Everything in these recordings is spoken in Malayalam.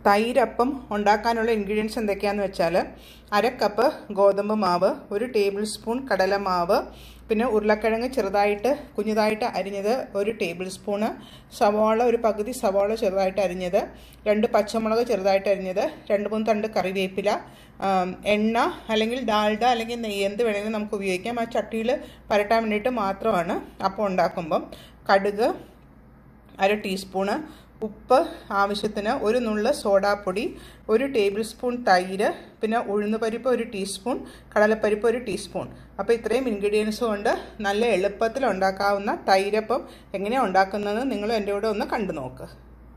തൈരപ്പം ഉണ്ടാക്കാനുള്ള ഇൻഗ്രീഡിയൻസ് എന്തൊക്കെയാണെന്ന് വെച്ചാൽ അര കപ്പ് ഗോതമ്പ് മാവ് ഒരു ടേബിൾ സ്പൂൺ കടലമാവ് പിന്നെ ഉരുളക്കിഴങ്ങ് ചെറുതായിട്ട് കുഞ്ഞതായിട്ട് അരിഞ്ഞത് ഒരു ടേബിൾ സ്പൂണ് സവാള ഒരു പകുതി സവാള ചെറുതായിട്ട് അരിഞ്ഞത് രണ്ട് പച്ചമുളക് ചെറുതായിട്ട് അരിഞ്ഞത് രണ്ട് മൂന്ന് തണ്ട് കറിവേപ്പില ആം, എണ്ണ അല്ലെങ്കിൽ ഡാൽഡ അല്ലെങ്കിൽ നെയ്യ് എന്ത് വേണമെങ്കിലും നമുക്ക് ഉപയോഗിക്കാം ആ ചട്ടിയിൽ പരട്ടാൻ വേണ്ടിയിട്ട് മാത്രമാണ് അപ്പം ഉണ്ടാക്കുമ്പം കടുക് അര ടീസ്പൂണ് ഉപ്പ് ആവശ്യത്തിന് ഒരു നുള്ള സോഡാപ്പൊടി ഒരു ടേബിൾ സ്പൂൺ തൈര് പിന്നെ ഉഴുന്നുപരിപ്പ് ഒരു ടീസ്പൂൺ കടലപ്പരിപ്പ് ഒരു ടീസ്പൂൺ അപ്പോൾ ഇത്രയും ഇൻഗ്രീഡിയൻസ് കൊണ്ട് നല്ല എളുപ്പത്തിൽ ഉണ്ടാക്കാവുന്ന തൈരപ്പം എങ്ങനെയാണ് ഉണ്ടാക്കുന്നത് നിങ്ങൾ എൻ്റെ കൂടെ ഒന്ന് കണ്ടു നോക്ക്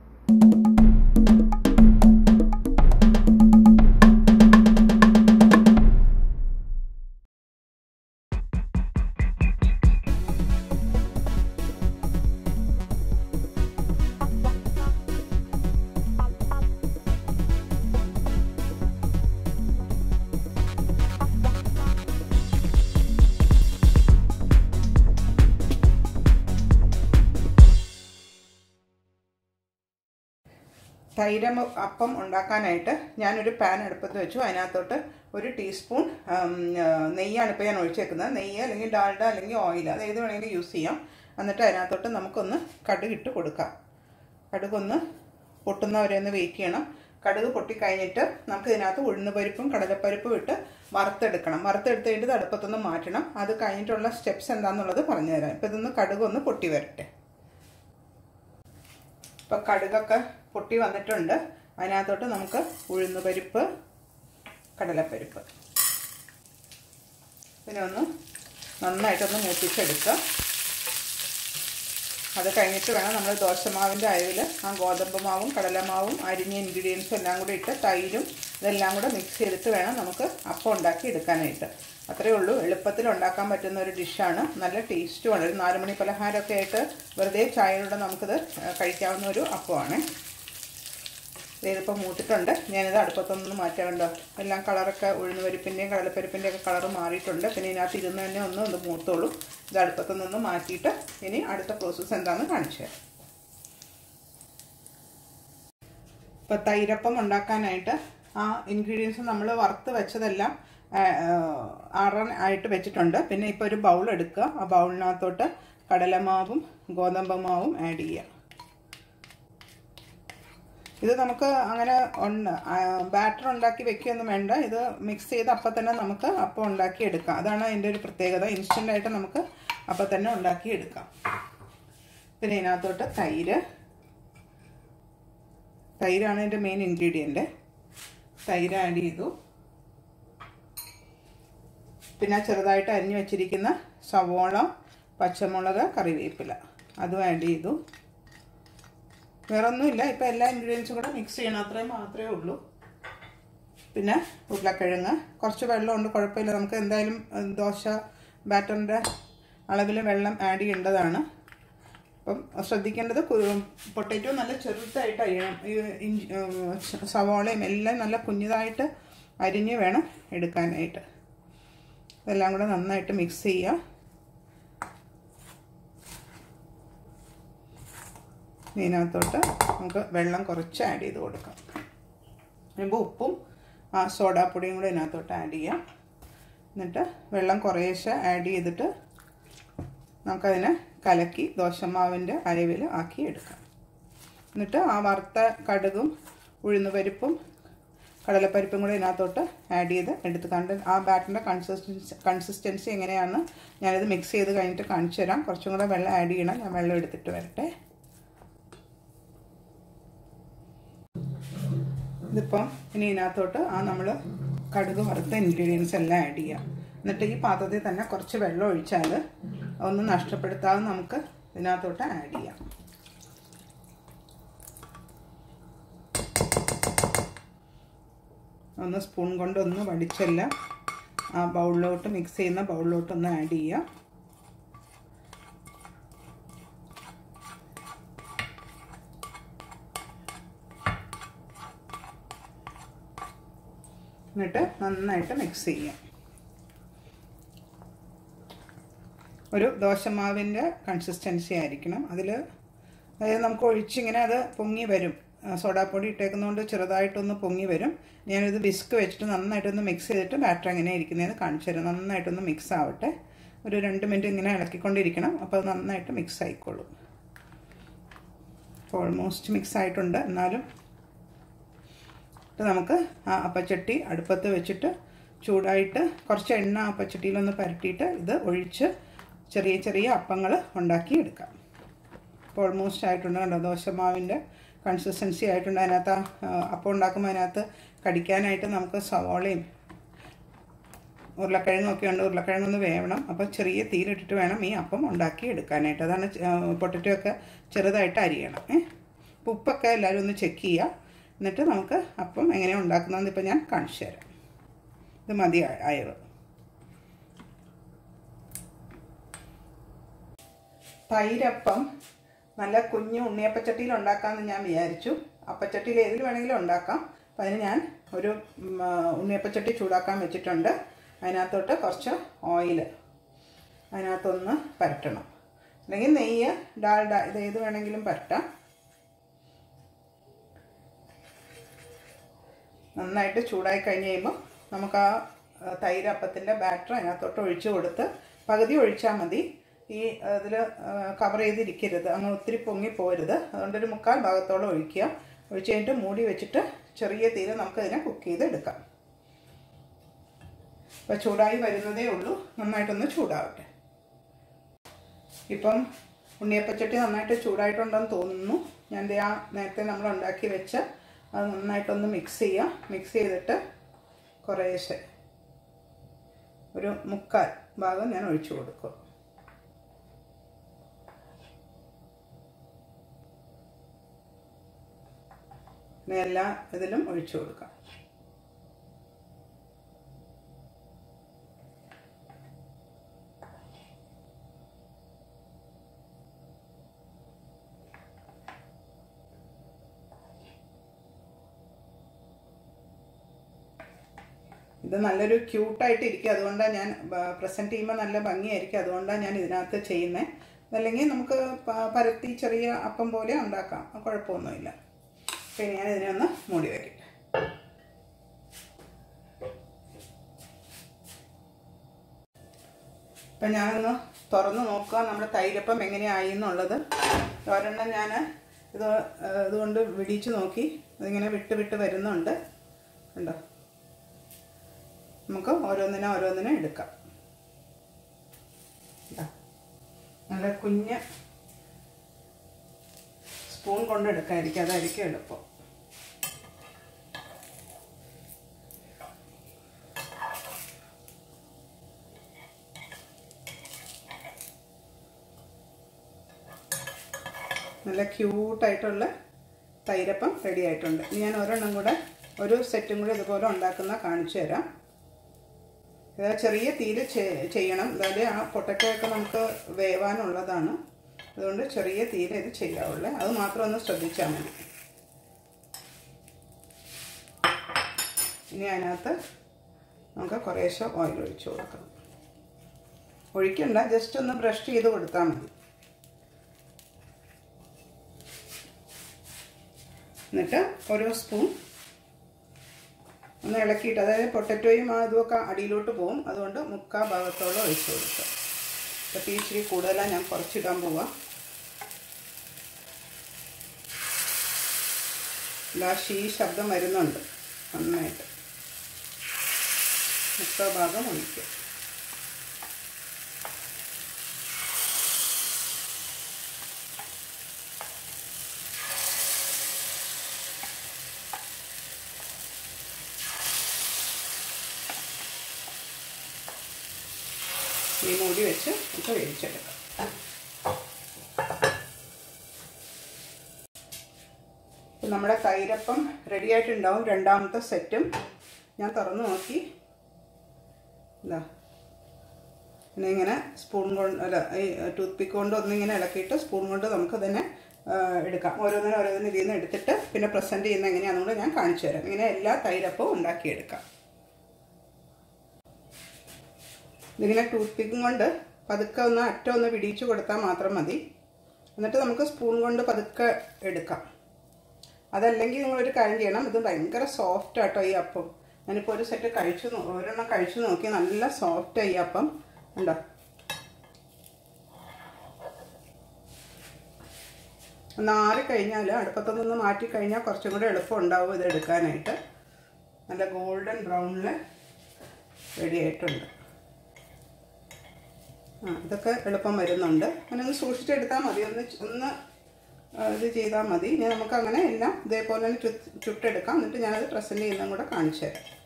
തൈരം അപ്പം ഉണ്ടാക്കാനായിട്ട് ഞാനൊരു പാൻ അടുപ്പത്ത് വെച്ചു അതിനകത്തോട്ട് ഒരു ടീസ്പൂൺ ഉം, നെയ്യാണ് ഇപ്പോൾ ഞാൻ ഒഴിച്ചേക്കുന്നത് നെയ്യ് അല്ലെങ്കിൽ ഡാൽഡ അല്ലെങ്കിൽ ഓയിൽ അത് ഏത് വേണമെങ്കിലും യൂസ് ചെയ്യാം എന്നിട്ട് അതിനകത്തോട്ട് നമുക്കൊന്ന് കടുക് ഇട്ട് കൊടുക്കാം കടുകൊന്ന് പൊട്ടുന്നവരെ ഒന്ന് വെയിറ്റ് ചെയ്യണം കടുക് പൊട്ടിക്കഴിഞ്ഞിട്ട് നമുക്ക് ഇതിനകത്ത് ഉഴുന്നുപരിപ്പും കടലപ്പരിപ്പും ഇട്ട് വറുത്തെടുക്കണം വറുത്തെടുത്ത് കഴിഞ്ഞിട്ട് ഇത് അടുപ്പത്തൊന്ന് മാറ്റണം അത് കഴിഞ്ഞിട്ടുള്ള സ്റ്റെപ്സ് എന്താണെന്നുള്ളത് പറഞ്ഞുതരാം ഇപ്പം ഇതൊന്ന് കടുക് ഒന്ന് പൊട്ടി വരട്ടെ ഇപ്പോൾ കടുകൊക്കെ പൊട്ടി വന്നിട്ടുണ്ട് അതിനകത്തോട്ട് നമുക്ക് ഉഴുന്നുപരിപ്പ് കടലപ്പരിപ്പ് പിന്നെ ഒന്ന് നന്നായിട്ടൊന്ന് മൂപ്പിച്ചെടുക്കുക അത് കഴിഞ്ഞിട്ട് വേണം നമ്മൾ ദോശമാവിൻ്റെ അയവിൽ ആ ഗോതമ്പ് മാവും കടലമാവും അരിഞ്ഞ ഇൻഗ്രീഡിയൻസും എല്ലാം കൂടി ഇട്ട് തൈരും ഇതെല്ലാം കൂടെ മിക്സ് ചെയ്തിട്ട് വേണം നമുക്ക് അപ്പം ഉണ്ടാക്കി എടുക്കാനായിട്ട് അത്രയേ ഉള്ളൂ എളുപ്പത്തിൽ ഉണ്ടാക്കാൻ പറ്റുന്ന ഒരു ഡിഷാണ് നല്ല ടേസ്റ്റുമാണ് ഒരു നാലുമണി പലഹാരമൊക്കെ ആയിട്ട് വെറുതെ ചായയിലൂടെ നമുക്കിത് കഴിക്കാവുന്ന ഒരു അപ്പമാണ് ഇതിപ്പോൾ മൂത്തിട്ടുണ്ട് ഞാനിത് അടുപ്പത്തൊന്നും മാറ്റാറുണ്ടോ എല്ലാം കളറൊക്കെ ഉഴുന്നുപരിപ്പിൻ്റെയും കടലപ്പരിപ്പിൻ്റെയും ഒക്കെ കളറ് മാറിയിട്ടുണ്ട് പിന്നെ ഇതിനകത്ത് ഇരുന്ന് തന്നെ ഒന്ന് ഒന്ന് മൂത്തോളൂ ഇത് അടുപ്പത്തൊന്നും മാറ്റിയിട്ട് ഇനി അടുത്ത പ്രോസസ്സ് എന്താണെന്ന് കാണിച്ചു തരാം ഇപ്പോൾ തൈരപ്പം ഉണ്ടാക്കാനായിട്ട് ആ ഇൻഗ്രീഡിയൻസ് നമ്മൾ വറുത്ത് വെച്ചതെല്ലാം ആറാൻ ആയിട്ട് വെച്ചിട്ടുണ്ട് പിന്നെ ഇപ്പോൾ ഒരു ബൗൾ എടുക്കുക ആ ബൗളിനകത്തോട്ട് കടലമാവും ഗോതമ്പ് മാവും ആഡ് ചെയ്യുക ഇത് നമുക്ക് അങ്ങനെ ബാറ്റർ ഉണ്ടാക്കി വെക്കുകയൊന്നും വേണ്ട ഇത് മിക്സ് ചെയ്ത് അപ്പം തന്നെ നമുക്ക് അപ്പം ഉണ്ടാക്കി എടുക്കാം അതാണ് അതിൻ്റെ ഒരു പ്രത്യേകത ഇൻസ്റ്റൻ്റ് ആയിട്ട് നമുക്ക് അപ്പം തന്നെ ഉണ്ടാക്കി എടുക്കാം പിന്നെ ഇതിനകത്തോട്ട് തൈര് തൈരാണ് ഇതിൻ്റെ മെയിൻ ഇൻഗ്രീഡിയൻറ്റ് തൈര് ആഡ് ചെയ്തു പിന്നെ ചെറുതായിട്ട് അരിഞ്ഞു വെച്ചിരിക്കുന്ന സവോള പച്ചമുളക് കറിവേപ്പില അതും ആഡ് ചെയ്തു വേറൊന്നുമില്ല ഇപ്പം എല്ലാ ഇൻഗ്രീഡിയൻസും കൂടെ മിക്സ് ചെയ്യണം അത്രയും മാത്രമേ ഉള്ളൂ പിന്നെ ഉരുളക്കിഴങ്ങ് കുറച്ച് വെള്ളമുണ്ട് കുഴപ്പമില്ല നമുക്ക് എന്തായാലും ദോശ ബാറ്ററിൻ്റെ അളവിൽ വെള്ളം ആഡ് ചെയ്യേണ്ടതാണ് അപ്പം ശ്രദ്ധിക്കേണ്ടത് പൊട്ടറ്റോ നല്ല ചെറുതായിട്ട് അരിയണം ഇഞ്ചി സവോളയും എല്ലാം നല്ല കുഞ്ഞതായിട്ട് അരിഞ്ഞ് വേണം എടുക്കാനായിട്ട് ഇതെല്ലാം കൂടെ നന്നായിട്ട് മിക്സ് ചെയ്യുക ഇതിനകത്തോട്ട് നമുക്ക് വെള്ളം കുറച്ച് ആഡ് ചെയ്ത് കൊടുക്കാം വരുമ്പോൾ ഉപ്പും ആ സോഡാപ്പൊടിയും കൂടെ ഇതിനകത്തോട്ട് ആഡ് ചെയ്യാം എന്നിട്ട് വെള്ളം കുറേശ്ശെ ആഡ് ചെയ്തിട്ട് നമുക്കതിനെ കലക്കി ദോശമാവിൻ്റെ അരവിൽ ആക്കി എടുക്കാം എന്നിട്ട് ആ വറുത്ത കടുകും ഉഴുന്നുപരിപ്പും കടലപ്പരിപ്പും കൂടെ ഇതിനകത്തോട്ട് ആഡ് ചെയ്ത് എടുത്ത് കണ്ട് ആ ബാറ്ററിൻ്റെ കൺസിസ്റ്റൻസി കൺസിസ്റ്റൻസി എങ്ങനെയാണെന്ന് ഞാനിത് മിക്സ് ചെയ്ത് കഴിഞ്ഞിട്ട് കാണിച്ചു തരാം കുറച്ചും കൂടെ വെള്ളം ആഡ് ചെയ്യണം ഞാൻ വെള്ളം എടുത്തിട്ട് വരട്ടെ ഇതിപ്പം ഇനി ഇതിനകത്തോട്ട് ആ നമ്മൾ കടുക് വറുത്ത ഇൻഗ്രീഡിയൻസ് എല്ലാം ആഡ് ചെയ്യാം എന്നിട്ട് ഈ പാത്രത്തിൽ തന്നെ കുറച്ച് വെള്ളം ഒഴിച്ചാൽ ഒന്നും നഷ്ടപ്പെടുത്താതെ നമുക്ക് ഇതിനകത്തോട്ട് ആഡ് ചെയ്യാം ഒന്ന് സ്പൂൺ കൊണ്ടൊന്ന് വടിച്ചെല്ലാം ആ ബൗളിലോട്ട് മിക്സ് ചെയ്യുന്ന ബൗളിലോട്ടൊന്ന് ആഡ് ചെയ്യാം എന്നിട്ട് നന്നായിട്ട് മിക്സ് ചെയ്യാം ഒരു ദോശമാവിൻ്റെ കൺസിസ്റ്റൻസി ആയിരിക്കണം അതിൽ അതായത് നമുക്ക് ഒഴിച്ചിങ്ങനെ അത് പൊങ്ങി വരും സോഡാപ്പൊടി ഇട്ടേക്കുന്നതുകൊണ്ട് ചെറുതായിട്ടൊന്ന് പൊങ്ങി വരും ഞാനിത് വിസ്ക് വെച്ചിട്ട് നന്നായിട്ടൊന്ന് മിക്സ് ചെയ്തിട്ട് ബാറ്റർ എങ്ങനെ ഇരിക്കുന്നതെന്ന് കാണിച്ചു തരാം നന്നായിട്ടൊന്ന് മിക്സ് ആവട്ടെ ഒരു രണ്ട് മിനിറ്റ് ഇങ്ങനെ ഇളക്കിക്കൊണ്ടിരിക്കണം അപ്പോൾ അത് നന്നായിട്ട് മിക്സ് ആയിക്കോളും ഓൾമോസ്റ്റ് മിക്സ് ആയിട്ടുണ്ട് എന്നാലും നമുക്ക് ആ അപ്പച്ചട്ടി അടുപ്പത്ത് വെച്ചിട്ട് ചൂടായിട്ട് കുറച്ച് എണ്ണ അപ്പച്ചട്ടിയിലൊന്ന് പരട്ടിയിട്ട് ഇത് ഒഴിച്ച് ചെറിയ ചെറിയ അപ്പങ്ങൾ ഉണ്ടാക്കി എടുക്കാം ഇപ്പോൾ ഓൾമോസ്റ്റ് ആയിട്ടുണ്ട് കണ്ടോ ദോശമാവിൻ്റെ കൺസിസ്റ്റൻസി ആയിട്ടുണ്ട് അതിനകത്ത് അപ്പം ഉണ്ടാക്കുമ്പോൾ അതിനകത്ത് കടിക്കാനായിട്ട് നമുക്ക് സവാളയും ഉരുളക്കിഴങ്ങൊക്കെ ഉണ്ട് ഉരുളക്കിഴങ്ങൊന്ന് വേവണം അപ്പോൾ ചെറിയ തീയിലിട്ടിട്ട് വേണം ഈ അപ്പം ഉണ്ടാക്കി എടുക്കാനായിട്ട് അതാണ് പൊട്ടറ്റോ ഒക്കെ ചെറുതായിട്ട് അരിയണം ഏ ഉപ്പൊക്കെ എല്ലാവരും ഒന്ന് ചെക്ക് ചെയ്യുക എന്നിട്ട് നമുക്ക് അപ്പം എങ്ങനെയാണ് ഉണ്ടാക്കുന്നതെന്ന് ഇപ്പോൾ ഞാൻ കാണിച്ചു തരാം ഇത് മതി ആയത് തൈരപ്പം നല്ല കുഞ്ഞു ഉണ്ണിയപ്പച്ചട്ടിയിൽ ഉണ്ടാക്കാമെന്ന് ഞാൻ വിചാരിച്ചു അപ്പച്ചട്ടിയിൽ ഏതിൽ വേണമെങ്കിലും ഉണ്ടാക്കാം അപ്പം അതിന് ഞാൻ ഒരു ഉണ്ണിയപ്പച്ചട്ടി ചൂടാക്കാൻ വെച്ചിട്ടുണ്ട് അതിനകത്തോട്ട് കുറച്ച് ഓയിൽ അതിനകത്തൊന്ന് പരട്ടണം അല്ലെങ്കിൽ നെയ്യ് ഡാൽഡ ഇത് ഏത് വേണമെങ്കിലും പരട്ടാം നന്നായിട്ട് ചൂടായി കഴിഞ്ഞ് കഴിയുമ്പോൾ നമുക്ക് ആ തൈരപ്പത്തിൻ്റെ ബാറ്റർ അതിനകത്തോട്ട് ഒഴിച്ച് കൊടുത്ത് പകുതി ഒഴിച്ചാൽ മതി ഈ ഇതിൽ കവർ ചെയ്തിരിക്കരുത് അങ്ങ് ഒത്തിരി പൊങ്ങി പോരുത് അതുകൊണ്ടൊരു മുക്കാൽ ഭാഗത്തോളം ഒഴിക്കുക ഒഴിച്ച് കഴിഞ്ഞിട്ട് മൂടി വെച്ചിട്ട് ചെറിയ തീരെ നമുക്കതിനെ കുക്ക് ചെയ്ത് എടുക്കാം അപ്പോൾ ചൂടായി വരുന്നതേ ഉള്ളൂ നന്നായിട്ടൊന്ന് ചൂടാവട്ടെ ഇപ്പം ഉണ്ണിയപ്പച്ചട്ടി നന്നായിട്ട് ചൂടായിട്ടുണ്ടെന്ന് തോന്നുന്നു ഞാൻ ആ നേരത്തെ നമ്മൾ ഉണ്ടാക്കി വെച്ച അത് നന്നായിട്ടൊന്ന് മിക്സ് ചെയ്യാം മിക്സ് ചെയ്തിട്ട് കുറേശ്ശെ ഒരു മുക്കാൽ ഭാഗം ഞാൻ ഒഴിച്ചു കൊടുക്കും എല്ലാ ഇതിലും ഒഴിച്ചു കൊടുക്കാം ഇത് നല്ലൊരു ക്യൂട്ടായിട്ട് ഇരിക്കും അതുകൊണ്ടാണ് ഞാൻ പ്രസൻറ്റ് ചെയ്യുമ്പോൾ നല്ല ഭംഗിയായിരിക്കും അതുകൊണ്ടാണ് ഞാൻ ഇതിനകത്ത് ചെയ്യുന്നത് അതല്ലെങ്കിൽ നമുക്ക് പരത്തി ചെറിയ അപ്പം പോലെ ഉണ്ടാക്കാം കുഴപ്പമൊന്നുമില്ല പിന്നെ ഞാൻ ഇതിനെ ഒന്ന് മൂടി വയ്ക്കട്ടെ ഇപ്പം ഞാനൊന്ന് തുറന്ന് നോക്കുക നമ്മുടെ തൈരപ്പം എങ്ങനെയായി എന്നുള്ളത് ഒരെണ്ണം ഞാൻ ഇത് ഇതുകൊണ്ട് വിടിച്ച് നോക്കി അതിങ്ങനെ വിട്ട് വിട്ട് വരുന്നുണ്ട് കണ്ടോ നമുക്ക് ഓരോന്നിനെ ഓരോന്നിനെ എടുക്കാം നല്ല കുഞ്ഞ് സ്പൂൺ കൊണ്ട് എടുക്കാതിരിക്കും അതായിരിക്കും എളുപ്പം നല്ല ക്യൂട്ടായിട്ടുള്ള തൈരപ്പം റെഡി ആയിട്ടുണ്ട് ഇനി ഞാൻ ഒരെണ്ണം കൂടെ ഒരു സെറ്റും കൂടെ ഇതുപോലെ ഉണ്ടാക്കുന്ന കാണിച്ചു തരാം ഇത് ചെറിയ തീര് ചെയ്യണം അതായത് ആ പൊട്ടറ്റോ ഒക്കെ നമുക്ക് വേവാനുള്ളതാണ് അതുകൊണ്ട് ചെറിയ തീരെ ഇത് ചെയ്യാവുള്ളൂ അത് മാത്രം ഒന്ന് ശ്രദ്ധിച്ചാൽ മതി ഇനി അതിനകത്ത് നമുക്ക് കുറേശ്ശെ ഓയിൽ ഒഴിച്ചു കൊടുക്കണം ഒഴിക്കണ്ട ജസ്റ്റ് ഒന്ന് ബ്രഷ് ചെയ്ത് കൊടുത്താൽ മതി എന്നിട്ട് ഓരോ സ്പൂൺ ഒന്ന് ഇളക്കിയിട്ട് അതായത് പൊട്ടറ്റോയും ആ ഇതുമൊക്കെ അടിയിലോട്ട് പോകും അതുകൊണ്ട് മുക്കാ ഭാഗത്തോളം ഒഴിച്ചു കൊടുക്കുക അപ്പോൾ തീ ഇച്ചിരി കൂടുതലാണ് ഞാൻ കുറച്ചിടാൻ പോവാം ലാസ്റ്റ് ഈ ശബ്ദം വരുന്നുണ്ട് നന്നായിട്ട് മുക്കാ ഭാഗം ഒഴിക്കുക ഈ മൂടി വെച്ച് നമുക്ക് വേവിച്ചെടുക്കാം നമ്മുടെ തൈരപ്പം റെഡി ആയിട്ടുണ്ടാവും രണ്ടാമത്തെ സെറ്റും ഞാൻ തുറന്നു നോക്കി ഇതാ പിന്നെ ഇങ്ങനെ സ്പൂൺ കൊണ്ട് അല്ല ഈ ടൂത്ത് പിക്ക് കൊണ്ട് ഒന്നിങ്ങനെ ഇളക്കിയിട്ട് സ്പൂൺ കൊണ്ട് നമുക്ക് തന്നെ എടുക്കാം ഓരോന്നിനും ഓരോന്നിനും ഇതിൽ നിന്ന് എടുത്തിട്ട് പിന്നെ പ്രസൻറ്റ് ചെയ്യുന്ന എങ്ങനെയാണെന്നും കൂടെ ഞാൻ കാണിച്ചു തരാം ഇങ്ങനെ എല്ലാ തൈരപ്പവും ഉണ്ടാക്കിയെടുക്കാം ഇതിങ്ങനെ ടൂത്ത് പിക്കും കൊണ്ട് പതുക്കെ ഒന്ന് അറ്റം ഒന്ന് പിടിച്ചു കൊടുത്താൽ മാത്രം മതി എന്നിട്ട് നമുക്ക് സ്പൂൺ കൊണ്ട് പതുക്കെ എടുക്കാം അതല്ലെങ്കിൽ നിങ്ങളൊരു കാര്യം ചെയ്യണം ഇത് ഭയങ്കര സോഫ്റ്റ് ആട്ടോ ഈ അപ്പം ഞാനിപ്പോൾ ഒരു സെറ്റ് കഴിച്ചു നോ- ഒരെണ്ണം കഴിച്ചു നോക്കി നല്ല സോഫ്റ്റ് ഈ അപ്പം ഉണ്ടോ ഒന്ന് ആറിക്കഴിഞ്ഞാൽ അടുപ്പത്തു നിന്ന് മാറ്റി കഴിഞ്ഞാൽ കുറച്ചും കൂടെ എളുപ്പം ഉണ്ടാവും ഇത് എടുക്കാനായിട്ട് നല്ല ഗോൾഡൻ ബ്രൗണിൽ റെഡി ആയിട്ടുണ്ട് ആ ഇതൊക്കെ എളുപ്പം വരുന്നുണ്ട് അങ്ങനെ ഒന്ന് സൂക്ഷിച്ചെടുത്താൽ മതി ഒന്ന് ചു- ഒന്ന് ആ, ഇത് ചെയ്താൽ മതി ഇനി നമുക്ക് അങ്ങനെ എല്ലാം ഇതേപോലെ തന്നെ ചുറ്റ് ചുട്ടെടുക്കാം എന്നിട്ട് ഞാനത് പ്രസൻറ്റ് ചെയ്യുന്നതും കൂടെ കാണിച്ചു തരാം